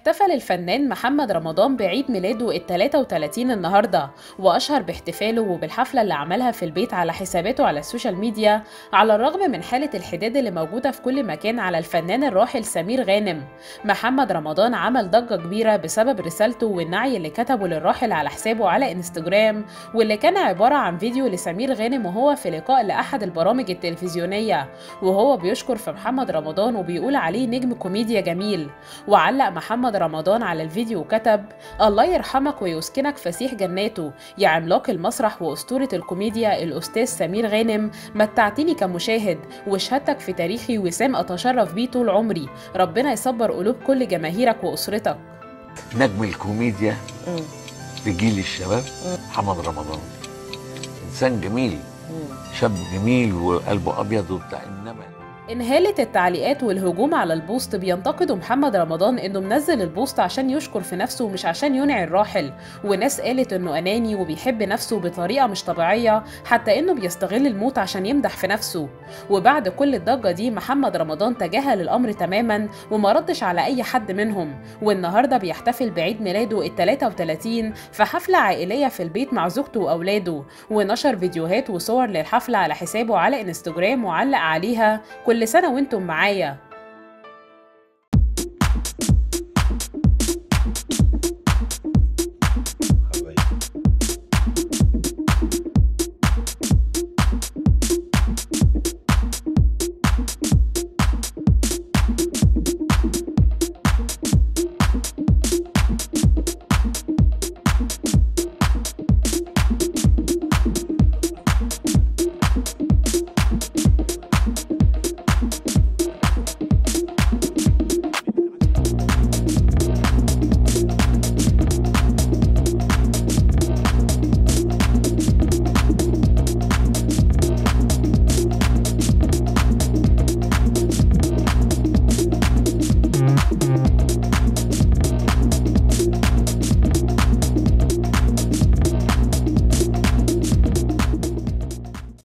احتفل الفنان محمد رمضان بعيد ميلاده ال 33 النهارده واشهر باحتفاله وبالحفله اللي عملها في البيت على حساباته على السوشيال ميديا على الرغم من حاله الحداد اللي موجوده في كل مكان على الفنان الراحل سمير غانم محمد رمضان عمل ضجه كبيره بسبب رسالته والنعي اللي كتبه للراحل على حسابه على انستجرام واللي كان عباره عن فيديو لسمير غانم وهو في لقاء لاحد البرامج التلفزيونيه وهو بيشكر في محمد رمضان وبيقول عليه نجم كوميديا جميل وعلق محمد رمضان على الفيديو وكتب الله يرحمك ويسكنك فسيح جناته يا عملاق المسرح وأسطورة الكوميديا الأستاذ سمير غانم متعتني كمشاهد وشهادتك في تاريخي وسام أتشرف بيه طول عمري ربنا يصبر قلوب كل جماهيرك وأسرتك نجم الكوميديا في جيل الشباب محمد رمضان انسان جميل شاب جميل وقلبه ابيض وبتاع انما انهالت التعليقات والهجوم على البوست بينتقدوا محمد رمضان انه منزل البوست عشان يشكر في نفسه ومش عشان ينعي الراحل وناس قالت انه اناني وبيحب نفسه بطريقه مش طبيعيه حتى انه بيستغل الموت عشان يمدح في نفسه وبعد كل الضجه دي محمد رمضان تجاهل الامر تماما وما ردش على اي حد منهم والنهارده بيحتفل بعيد ميلاده ال 33 في حفله عائليه في البيت مع زوجته واولاده ونشر فيديوهات وصور للحفله على حسابه على انستجرام وعلق عليها كل سنة وانتم معايا